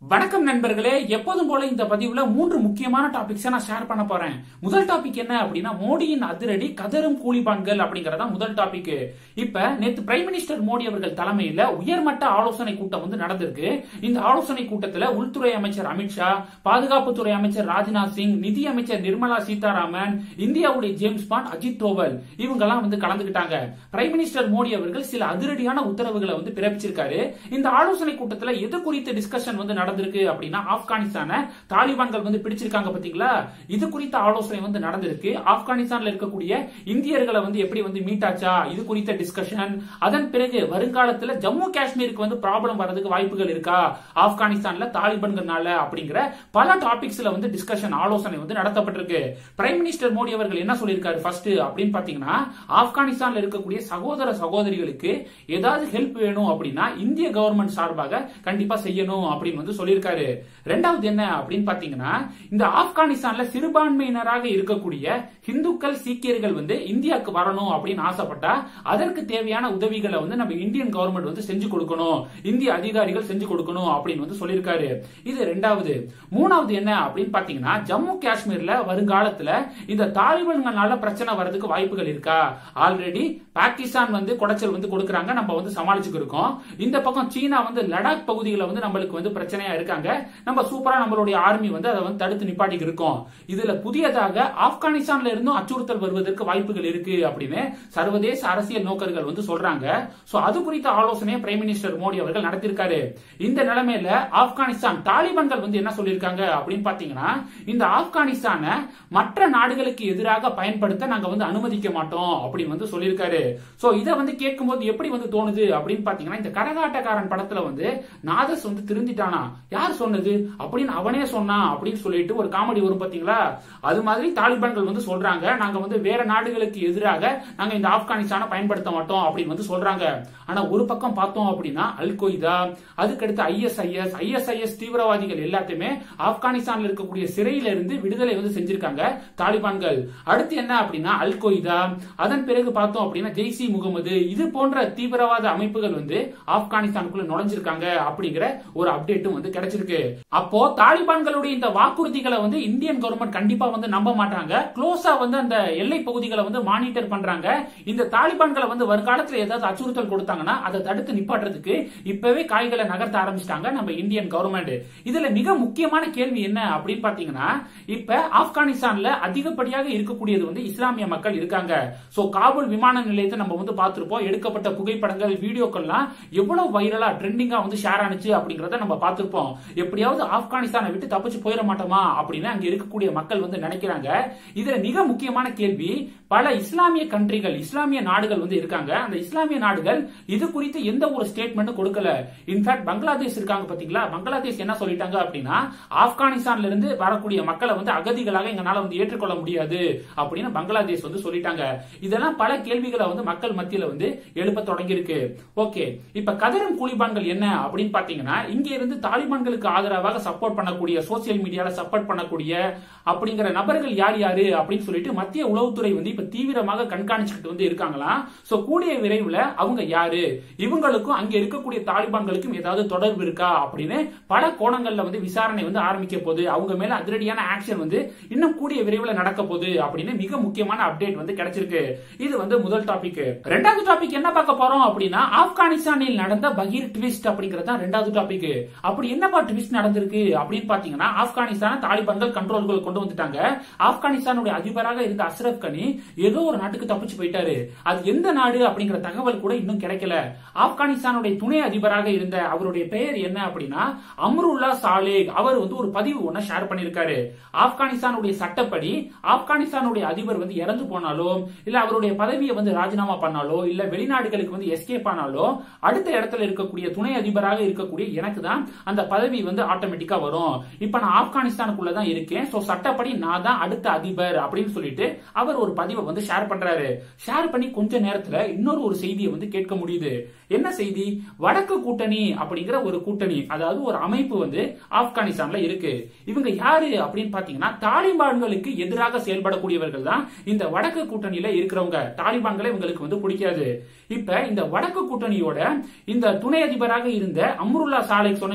வணக்கம் நண்பர்களே எப்போதும் போல இந்த பதிவுல மூன்று முக்கியமான டாபிக்ஸ் நான் ஷேர் பண்ண போறேன் முதல் டாபிக் என்ன அப்படின்னா மோடியின் அதிரடி கதரும் கூலிபான்கள் அப்படிங்கறதா முதல் டாபிக் இப்ப நேத்து பிரைம் மினிஸ்டர் மோடி அவர்கள் தலைமையில உயர்மட்ட ஆலோசனை கூட்டம் வந்து நடந்திருக்கு இந்த ஆலோசனை கூட்டத்துல உள்துறை அமைச்சர் அமித்ஷா பாதுகாப்புத்துறை அமைச்சர் ராஜ்நாத் சிங் நிதி அமைச்சர் நிர்மலா சீதாராமன் இந்தியாவுடைய ஜேம்ஸ் பாண்ட் அஜித் தோவல் இவங்க எல்லாம் வந்து கலந்துகிட்டாங்க பிரைம் மினிஸ்டர் மோடி அவர்கள் சில அதிரடியான உத்தரவுகளை வந்து பிறப்பிச்சிருக்காரு இந்த ஆலோசனை கூட்டத்துல எது குறித்த டிஸ்கஷன் வந்து நடந்திருக்கு அப்படின்னா ஆப்கானிஸ்தான தாலிபான்கள் வந்து பிடிச்சிருக்காங்க பாத்தீங்களா இது குறித்த ஆலோசனை வந்து நடந்திருக்கு ஆப்கானிஸ்தான்ல இருக்கக்கூடிய இந்தியர்களை வந்து எப்படி வந்து மீட் ஆச்சா இது குறித்த டிஸ்கஷன் அதன் பிறகு வருங்காலத்துல ஜம்மு காஷ்மீருக்கு வந்து ப்ராப்ளம் வரதுக்கு வாய்ப்புகள் இருக்கா ஆப்கானிஸ்தான்ல தாலிபான்கள்னால அப்படிங்கிற பல டாபிக்ஸ்ல வந்து டிஸ்கஷன் ஆலோசனை வந்து நடத்தப்பட்டிருக்கு பிரைம் மினிஸ்டர் மோடி அவர்கள் என்ன சொல்லியிருக்காரு ஃபர்ஸ்ட் அப்படின்னு பாத்தீங்கன்னா ஆப்கானிஸ்தான்ல இருக்கக்கூடிய சகோதர சகோதரிகளுக்கு ஏதாவது ஹெல்ப் வேணும் அப்படின்னா இந்திய கவர்மெண்ட் சார்பாக கண்டிப்பா செய்யணும் அப்படின்னு வந்து சொல்லியிருக்காரு ரெண்டாவது என்ன அப்படின்னு பாத்தீங்கன்னா இந்த ஆப்கானிஸ்தான்ல சிறுபான்மையினராக இருக்கக்கூடிய இந்துக்கள் சீக்கியர்கள் வந்து இந்தியாவுக்கு வரணும் அப்படின்னு ஆசைப்பட்டா அதற்கு தேவையான உதவிகளை வந்து நம்ம இந்தியன் கவர்மெண்ட் வந்து செஞ்சு கொடுக்கணும் இந்திய அதிகாரிகள் செஞ்சு கொடுக்கணும் அப்படின்னு வந்து சொல்லியிருக்காரு இது ரெண்டாவது மூணாவது என்ன அப்படின்னு பாத்தீங்கன்னா ஜம்மு காஷ்மீர்ல வருங்காலத்துல இந்த தாலிபான்களால பிரச்சனை வர்றதுக்கு வாய்ப்புகள் இருக்கா ஆல்ரெடி பாகிஸ்தான் வந்து குடைச்சல் வந்து கொடுக்கறாங்க நம்ம வந்து சமாளிச்சுக்கு இருக்கோம் இந்த பக்கம் சீனா வந்து லடாக் பகுதிகளை வந்து நம்மளுக்கு வந்து பிரச்சனையா இருக்காங்க நம்ம சூப்பரா நம்மளுடைய ஆர்மி வந்து அதை வந்து தடுத்து நிப்பாட்டிக்கு இருக்கோம் இதுல புதியதாக ஆப்கானிஸ்தான்ல இருந்தும் அச்சுறுத்தல் வருவதற்கு வாய்ப்புகள் இருக்கு அப்படின்னு சர்வதேச அரசியல் நோக்கர்கள் வந்து சொல்றாங்க சோ அது குறித்த ஆலோசனையை பிரைம் மினிஸ்டர் மோடி அவர்கள் நடத்திருக்காரு இந்த நிலைமையில ஆப்கானிஸ்தான் தாலிபான்கள் வந்து என்ன சொல்லியிருக்காங்க அப்படின்னு பாத்தீங்கன்னா இந்த ஆப்கானிஸ்தான மற்ற நாடுகளுக்கு எதிராக பயன்படுத்த நாங்க வந்து அனுமதிக்க மாட்டோம் அப்படின்னு வந்து சொல்லியிருக்காரு சோ இதை வந்து கேட்கும்போது எப்படி வந்து தோணுது அப்படின்னு பாத்தீங்கன்னா இந்த கரகாட்டக்காரன் படத்துல வந்து நாதஸ் வந்து திருந்திட்டானா யார் சொன்னது அப்படின்னு அவனே சொன்னான் அப்படின்னு சொல்லிட்டு ஒரு காமெடி வரும் பாத்தீங்களா அது மாதிரி தாலிபான்கள் வந்து சொல்றாங்க நாங்க வந்து வேற நாடுகளுக்கு எதிராக நாங்க இந்த ஆப்கானிஸ்தானை பயன்படுத்த மாட்டோம் அப்படின்னு வந்து சொல்றாங்க ஆனா ஒரு பக்கம் பார்த்தோம் அப்படின்னா அல் கொய்தா அதுக்கடுத்து ஐஎஸ்ஐஎஸ் ஐஎஸ்ஐஎஸ் தீவிரவாதிகள் எல்லாத்தையுமே ஆப்கானிஸ்தான்ல இருக்கக்கூடிய சிறையில இருந்து விடுதலை வந்து செஞ்சிருக்காங்க தாலிபான்கள் அடுத்து என்ன அப்படின்னா அல் கொய்தா அதன் பிறகு பார்த்தோம் அப்படின்னா ஜெய்சி முகமது இது போன்ற தீவிரவாத அமைப்புகள் வந்து ஆப்கானிஸ்தானுக்குள்ள நுழைஞ்சிருக்காங்க அப்படிங்கிற ஒரு அப்டேட்டும் வந்து கிடைச்சிருக்கு அப்போ தாலிபான்களுடைய இந்த வாக்குறுதிகளை வந்து இந்தியன் கவர்மெண்ட் கண்டிப்பா வந்து நம்ப மாட்டாங்க க்ளோஸா வந்து அந்த எல்லை பகுதிகளை வந்து மானிட்டர் பண்றாங்க இந்த தாலிபான்களை வந்து வருங்காலத்துல ஏதாவது அச்சுறுத்தல் கொடுத்தாங்கன்னா அதை தடுத்து நிப்பாட்டுறதுக்கு இப்பவே காய்களை நகர்த்த ஆரம்பிச்சிட்டாங்க நம்ம இந்தியன் கவர்மெண்ட் இதுல மிக முக்கியமான கேள்வி என்ன அப்படின்னு பாத்தீங்கன்னா இப்ப ஆப்கானிஸ்தான்ல அதிகப்படியாக இருக்கக்கூடியது வந்து இஸ்லாமிய மக்கள் இருக்காங்க சோ காபூல் விமான நிலையத்தை நம்ம வந்து பார்த்திருப்போம் எடுக்கப்பட்ட புகைப்படங்கள் வீடியோக்கள்லாம் எவ்வளவு வைரலா ட்ரெண்டிங்கா வந்து ஷேர் ஆனிச்சு அப்படிங்கறத நம்ம பார்த்திருப்போம் எப்படியாவது ஆப்கானிஸ்தானை விட்டு தப்பிச்சு போயிட மாட்டோமா அப்படின்னு அங்க இருக்கக்கூடிய மக்கள் வந்து நினைக்கிறாங்க இதுல மிக முக்கியமான கேள்வி பல இஸ்லாமிய கண்ட்ரிகள் இஸ்லாமிய நாடுகள் வந்து இருக்காங்க அந்த இஸ்லாமிய நாடுகள் இது குறித்து எந்த ஒரு ஸ்டேட்மெண்ட் கொடுக்கல இன்ஃபேக்ட் பங்களாதேஷ் இருக்காங்க பாத்தீங்களா பங்களாதேஷ் என்ன சொல்லிட்டாங்க அப்படின்னா ஆப்கானிஸ்தான்ல இருந்து வரக்கூடிய மக்களை வந்து அகதிகளாக எங்களால வந்து ஏற்றுக்கொள்ள முடியாது அப்படின்னு பங்களாதேஷ் வந்து சொல்லிட்டாங்க இதெல்லாம் பல கேள்விகளை வந்து மக்கள் மத்தியில வந்து எழுப்ப தொடங்கி இருக்கு ஓகே இப்ப கதரும் கூலிபான்கள் என்ன அப்படின்னு பாத்தீங்கன்னா இங்க இருந்து தாலிபான்களுக்கு ஆதரவாக சப்போர்ட் பண்ணக்கூடிய சோசியல் மீடியால சப்போர்ட் பண்ணக்கூடிய அப்படிங்கிற நபர்கள் யார் யாரு அப்படின்னு சொல்லிட்டு மத்திய உளவுத்துறை வந்து இப்ப தீவிரமாக கண்காணிச்சுக்கிட்டு வந்து இருக்காங்களாம் சோ கூடிய விரைவில் அவங்க யாரு இவங்களுக்கும் அங்க இருக்கக்கூடிய தாலிபான்களுக்கும் ஏதாவது தொடர்பு இருக்கா அப்படின்னு பல கோணங்கள்ல வந்து விசாரணை வந்து ஆரம்பிக்க போகுது அவங்க மேல அதிரடியான ஆக்ஷன் வந்து இன்னும் கூடிய விரைவில் நடக்க போகுது அப்படின்னு மிக முக்கியமான அப்டேட் வந்து கிடைச்சிருக்கு இது வந்து முதல் டாபிக் ரெண்டாவது டாபிக் என்ன பார்க்க போறோம் அப்படின்னா ஆப்கானிஸ்தானில் நடந்த பகீர் ட்விஸ்ட் அப்படிங்கிறது தான் ரெண்டாவது டாபிக் அப்படி என்னப்பா ட்விஸ்ட் நடந்திருக்கு அப்படின்னு பாத்தீங்கன்னா ஆப்கானிஸ்தான தாலிபான்கள் கண்ட்ரோல்கள் கொண்டு வந்துட்டாங்க ஆப்கானிஸ்தானுடைய அதிபராக இருந்த அஸ்ரப் கனி ஏதோ ஒரு நாட்டுக்கு தப்பிச்சு போயிட்டாரு அது எந்த நாடு அப்படிங்கிற தகவல் கூட இன்னும் கிடைக்கல ஆப்கானிஸ்தானுடைய துணை அதிபராக இருந்த அவருடைய பெயர் என்ன அப்படின்னா அம்ருல்லா சாலேக் அவர் வந்து ஒரு பதிவு ஒண்ண ஷேர் பண்ணிருக்காரு ஆப்கானிஸ்தானுடைய சட்டப்படி ஆப்கானிஸ்தானுடைய அதிபர் வந்து இறந்து போனாலோ இல்ல அவருடைய பதவியை வந்து ராஜினாமா பண்ணாலோ இல்ல வெளிநாடுகளுக்கு வந்து எஸ்கேப் ஆனாலோ அடுத்த இடத்துல இருக்கக்கூடிய துணை அதிபராக இருக்கக்கூடிய எனக்கு தான் அந்த பதவி வந்து ஆட்டோமேட்டிக்கா வரும் இப்ப நான் ஆப்கானிஸ்தானுக்குள்ள தான் இருக்கேன் சோ சட்டப்படி நான் தான் அடுத்த அதிபர் அப்படின்னு சொல்லிட்டு அவர் ஒரு பதிவை வந்து ஷேர் பண்றாரு ஷேர் பண்ணி கொஞ்ச நேரத்துல இன்னொரு ஒரு செய்தியை வந்து கேட்க முடியுது என்ன செய்தி வடக்கு கூட்டணி அப்படிங்கிற ஒரு கூட்டணி அதாவது ஒரு அமைப்பு வந்து ஆப்கானிஸ்தான்ல இருக்கு இவங்க யாரு அப்படின்னு பாத்தீங்கன்னா தாலிபான்களுக்கு எதிராக செயல்படக்கூடியவர்கள் தான் இந்த வடக்கு கூட்டணியில இருக்கிறவங்க தாலிபான்களை இவங்களுக்கு வந்து பிடிக்காது இப்ப இந்த வடக்கு கூட்டணியோட இந்த துணை அதிபராக இருந்த அம்ருல்லா சாலை சொன்ன பாத்தீங்களா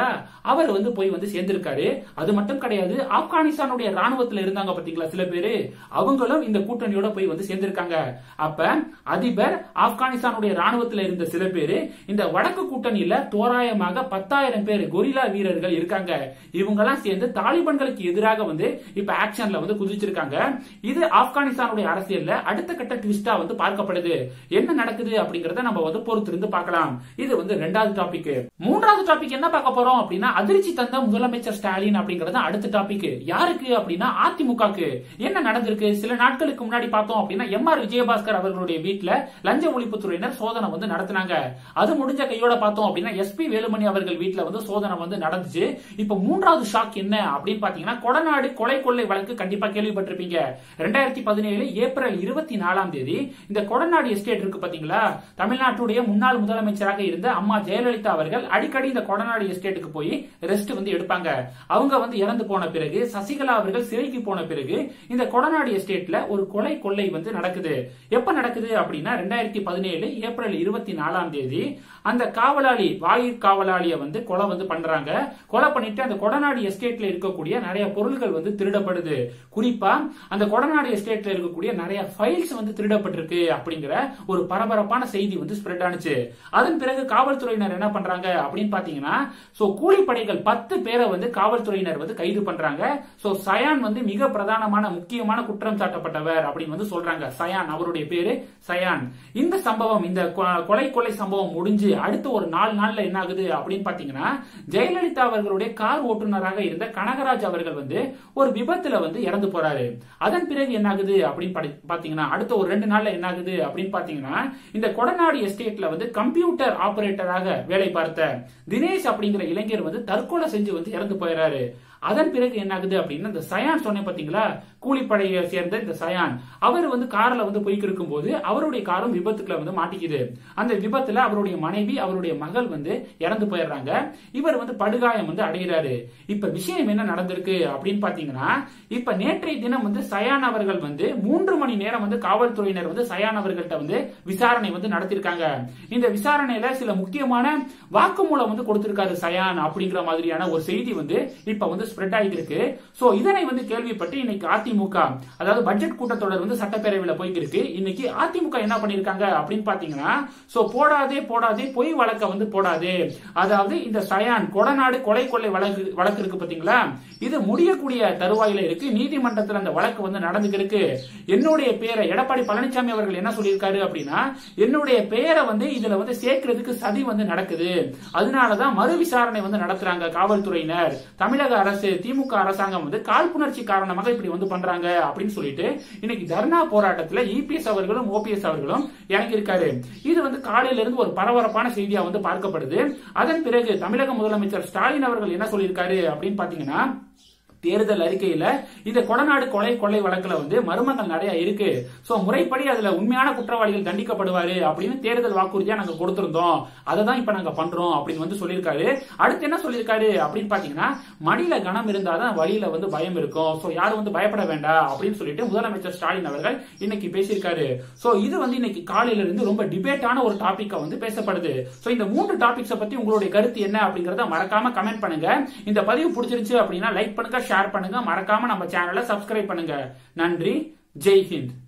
பாத்தீங்களா அவர் வந்து போய் வந்து சேர்ந்திருக்காரு அது மட்டும் கிடையாது ஆப்கானிஸ்தானுடைய ராணுவத்துல இருந்தாங்க பாத்தீங்களா சில பேரு அவங்களும் இந்த கூட்டணியோட போய் வந்து சேர்ந்திருக்காங்க அப்ப அதிபர் ஆப்கானிஸ்தானுடைய ராணுவத்துல இருந்த சில பேரு இந்த வடக்கு கூட்டணியில தோராயமாக பத்தாயிரம் பேர் கொரில்லா வீரர்கள் இருக்காங்க இவங்க எல்லாம் சேர்ந்து தாலிபான்களுக்கு எதிராக வந்து இப்ப ஆக்ஷன்ல வந்து குதிச்சிருக்காங்க இது ஆப்கானிஸ்தானுடைய அரசியல்ல அடுத்த கட்ட ட்விஸ்டா வந்து பார்க்கப்படுது என்ன நடக்குது அப்படிங்கறத நம்ம வந்து பொறுத்திருந்து பார்க்கலாம் இது வந்து ரெண்டாவது டாபிக் மூன்றாவது டாபிக் என்ன பார்க்க போறோம் அப்படின்னா அதிர்ச்சி தந்த முதலமைச்சர் ஸ்டாலின் அப்படிங்கறது அடுத்த டாபிக் யாருக்கு அப்படின்னா அதிமுகக்கு என்ன நடந்திருக்கு சில நாட்களுக்கு முன்னாடி பார்த்தோம் அப்படின்னா எம் ஆர் விஜயபாஸ்கர் அவர்களுடைய வீட்டுல லஞ்ச ஒழிப்புத்துறையினர் சோதனை வந்து நடத்தினாங்க அது முடிஞ்ச கையோட பார்த்தோம் அப்படின்னா எஸ்பி வேலுமணி அவர்கள் வீட்டுல வந்து சோதனை வந்து நடந்துச்சு இப்ப மூன்றாவது ஷாக் என்ன அப்படின்னு பாத்தீங்கன்னா கொடநாடு கொலை கொள்ளை வழக்கு கண்டிப்பா கேள்விப்பட்டிருப்பீங்க ரெண்டாயிரத்தி பதினேழு ஏப்ரல் இருபத்தி நாலாம் தேதி இந்த கொடநாடு எஸ்டேட் இருக்கு பாத்தீங்களா தமிழ்நாட்டுடைய முன்னாள் முதலமைச்சராக இருந்த அம்மா ஜெயலலிதா அவர்கள் அடிக்கடி இந்த கொடநாடு எஸ்டேட்டுக்கு போய் ரெஸ்ட் வந்து எடுப்பாங்க அவங்க வந்து இறந்து போன பிறகு சசிகலா அவர்கள் சிறைக்கு போன பிறகு இந்த கொடநாடு எஸ்டேட்ல ஒரு கொலை கொள்ளை வந்து நடக்குது எப்ப நடக்குது அப்படின்னா ரெண்டாயிரத்தி பதினேழு ஏப்ரல் இருபத்தி நாலாம் தேதி அந்த காவலாளி வாயிற் காவலாளிய வந்து கொலை வந்து பண்றாங்க கொலை பண்ணிட்டு அந்த கொடநாடு எஸ்டேட்ல இருக்கக்கூடிய நிறைய பொருட்கள் வந்து திருடப்படுது குறிப்பா அந்த கொடநாடு எஸ்டேட்ல இருக்கக்கூடிய நிறைய ஃபைல்ஸ் வந்து திருடப்பட்டிருக்கு அப்படிங்கிற ஒரு பரபரப்பான செய்தி வந்து ஸ்ப்ரெட் ஆனிச்சு அதன் பிறகு காவல்துறையினர் என்ன பண்றாங்க அப்படின்னு பாத்தீங்கன்னா சோ கூலிப்படைகள் பத்து பேரை வந்து காவல்துறையினர் வந்து கைது பண்றாங்க சோ சயான் வந்து மிக பிரதானமான முக்கியமான குற்றம் சாட்டப்பட்டவர் அப்படின்னு வந்து சொல்றாங்க சயான் அவருடைய பேரு சயான் இந்த சம்பவம் இந்த கொ- கொலை கொலை சம்பவம் முடிஞ்சு அடுத்த ஒரு நாலு நாள்ல என்ன ஆகுது அப்படின்னு பாத்தீங்கன்னா ஜெயலலிதா அவர்களுடைய கார் ஓட்டுநராக இருந்த கனகராஜ் அவர்கள் வந்து ஒரு விபத்துல வந்து இறந்து போறாரு அதன் பிறகு என்ன ஆகுது அப்படின்னு படி- பாத்தீங்கன்னா அடுத்த ஒரு ரெண்டு நாள்ல என்ன ஆகுது அப்படின்னு பாத்தீங்கன்னா இந்த கொடநாடு எஸ்டேட்ல வந்து கம்ப்யூட்டர் ஆபரேட்டராக வேலை பார்த்த தினேஷ் அப்படிங்கிற இளைஞர் வந்து தற்கொலை செஞ்சு வந்து இறந்து போயிறாரு அதன் பிறகு என்ன ஆகுது அப்படின்னா இந்த சயான் சொன்னேன் பாத்தீங்களா கூலிப்படையை சேர்ந்த இந்த சயான் அவர் வந்து கார்ல வந்து போய்க்கு இருக்கும்போது அவருடைய காரும் விபத்துக்குள்ள வந்து மாட்டிக்குது அந்த விபத்துல அவருடைய மனைவி அவருடைய மகள் வந்து இறந்து போயிடுறாங்க இவர் வந்து படுகாயம் வந்து அடைகிறாரு இப்ப விஷயம் என்ன நடந்திருக்கு அப்படின்னு பாத்தீங்கன்னா இப்ப நேற்றைய தினம் வந்து சயான் அவர்கள் வந்து மூன்று மணி நேரம் வந்து காவல்துறையினர் வந்து சயான் அவர்கள்ட்ட வந்து விசாரணை வந்து நடத்திருக்காங்க இந்த விசாரணையில சில முக்கியமான வாக்குமூலம் வந்து கொடுத்திருக்காரு சயான் அப்படிங்கிற மாதிரியான ஒரு செய்தி வந்து இப்ப வந்து ஸ்ப்ரெட் ஆகிட்டு இருக்கு சோ இதனை வந்து கேள்விப்பட்டு இன்னைக்கு அதிமுக அதாவது பட்ஜெட் கூட்டத்தொடர் வந்து சட்டப்பேரவையில போய்க்கு இருக்கு இன்னைக்கு அதிமுக என்ன பண்ணிருக்காங்க அப்படின்னு பாத்தீங்கன்னா சோ போடாதே போடாதே பொய் வழக்க வந்து போடாதே அதாவது இந்த சயான் கொடநாடு கொலை கொள்ளை வழக்கு வழக்கு இருக்கு பாத்தீங்களா இது முடியக்கூடிய தருவாயில இருக்கு நீதிமன்றத்தில் அந்த வழக்கு வந்து நடந்துக்கு இருக்கு என்னுடைய பேரை எடப்பாடி பழனிசாமி அவர்கள் என்ன சொல்லியிருக்காரு அப்படின்னா என்னுடைய பெயரை வந்து இதுல வந்து சேர்க்கிறதுக்கு சதி வந்து நடக்குது அதனாலதான் மறு விசாரணை வந்து நடத்துறாங்க காவல்துறையினர் தமிழக அரசு திமுக அரசாங்கம் வந்து காழ்ப்புணர்ச்சி காரணமாக இப்படி வந்து பண்றாங்க அப்படின்னு சொல்லிட்டு இன்னைக்கு தர்ணா போராட்டத்துல இபிஎஸ் அவர்களும் ஓபிஎஸ் அவர்களும் இறங்கியிருக்காரு இது வந்து காலையில இருந்து ஒரு பரபரப்பான செய்தியா வந்து பார்க்கப்படுது அதன் பிறகு தமிழக முதலமைச்சர் ஸ்டாலின் அவர்கள் என்ன சொல்லியிருக்காரு அப்படின்னு பாத்தீங்கன்னா தேர்தல் அறிக்கையில இந்த கொடநாடு கொலை கொள்ளை வழக்குல வந்து மர்மங்கள் நிறைய இருக்கு சோ முறைப்படி அதுல உண்மையான குற்றவாளிகள் தண்டிக்கப்படுவாரு அப்படின்னு தேர்தல் வாக்குறுதியா நாங்க கொடுத்திருந்தோம் அதை தான் இப்ப நாங்க பண்றோம் அப்படின்னு வந்து சொல்லியிருக்காரு அடுத்து என்ன சொல்லியிருக்காரு அப்படின்னு பாத்தீங்கன்னா மடியில கனம் இருந்தாதான் வழியில வந்து பயம் இருக்கும் சோ யாரும் வந்து பயப்பட வேண்டாம் அப்படின்னு சொல்லிட்டு முதலமைச்சர் ஸ்டாலின் அவர்கள் இன்னைக்கு பேசியிருக்காரு சோ இது வந்து இன்னைக்கு காலையில இருந்து ரொம்ப டிபேட்டான ஒரு டாபிக்கா வந்து பேசப்படுது சோ இந்த மூன்று டாபிக்ஸ பத்தி உங்களுடைய கருத்து என்ன அப்படிங்கறத மறக்காம கமெண்ட் பண்ணுங்க இந்த பதிவு பிடிச்சிருச்சு அப்படின்னா லைக் பண்ணுங்க ஷேர் பண்ணுங்க மறக்காம நம்ம சேனலை சப்ஸ்கிரைப் பண்ணுங்க நன்றி ஜெய் ஹிந்த்